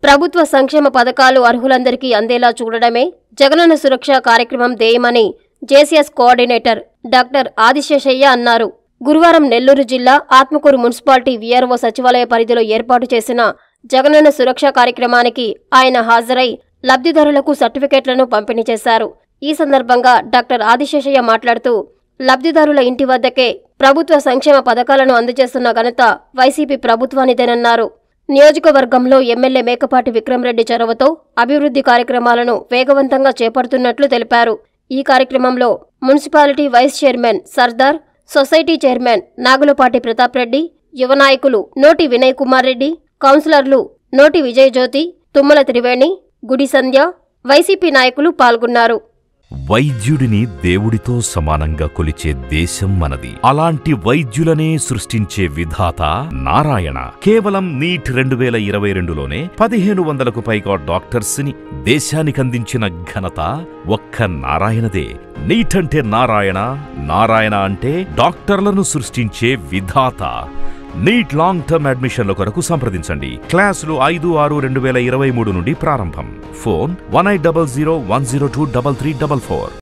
ప్రభుత్వ సంక్షేమ పథకాలు అర్హులందరికీ అందేలా చూడడమే జగనన్న సురక్ష కార్యక్రమం ధ్యేయమని జేసీఎస్ కోఆర్డినేటర్ డాక్టర్ ఆదిశేషయ్య అన్నారు గురువారం నెల్లూరు జిల్లా ఆత్మకూరు మున్సిపాలిటీ వీఆర్ఓ సచివాలయ పరిధిలో ఏర్పాటు చేసిన జగనన్న సురక్ష కార్యక్రమానికి ఆయన హాజరై లబ్ధిదారులకు సర్టిఫికెట్లను పంపిణీ చేశారు ఈ సందర్భంగా డాక్టర్ ఆదిశేషయ్య మాట్లాడుతూ లబ్ధిదారుల ఇంటి వద్దకే ప్రభుత్వ సంక్షేమ పథకాలను అందజేస్తున్న ఘనత వైసీపీ ప్రభుత్వానిదేనన్నారు నియోజకవర్గంలో ఎమ్మెల్యే మేకపాటి విక్రమరెడ్డి చొరవతో అభివృద్ధి కార్యక్రమాలను వేగవంతంగా చేపడుతున్నట్లు తెలిపారు ఈ కార్యక్రమంలో మున్సిపాలిటీ వైస్ చైర్మన్ సర్దార్ సొసైటీ చైర్మన్ నాగులపాటి ప్రతాప్ రెడ్డి యువ నాయకులు నోటి వినయ్ కుమార్ రెడ్డి కౌన్సిలర్లు నోటి విజయజ్యోతి తుమ్మల త్రివేణి గుడి సంధ్య వైసీపీ నాయకులు పాల్గొన్నారు వైద్యుడిని దేవుడితో సమానంగా కొలిచే దేశం మనది అలాంటి వైద్యులనే సృష్టించే విధాత నారాయణ కేవలం నీట్ రెండు వేల ఇరవై రెండులోనే పదిహేను వందలకు పైగా డాక్టర్స్ ని దేశానికందించిన ఘనత ఒక్క నారాయణదే నీట్ అంటే నారాయణ నారాయణ అంటే డాక్టర్లను సృష్టించే విధాత నీట్ లాంగ్ టర్మ్ అడ్మిషన్ల కొరకు సంప్రదించండి క్లాసులు ఐదు ఆరు రెండు వేల ఇరవై మూడు నుండి ప్రారంభం phone one eight double zero one zero two double three double four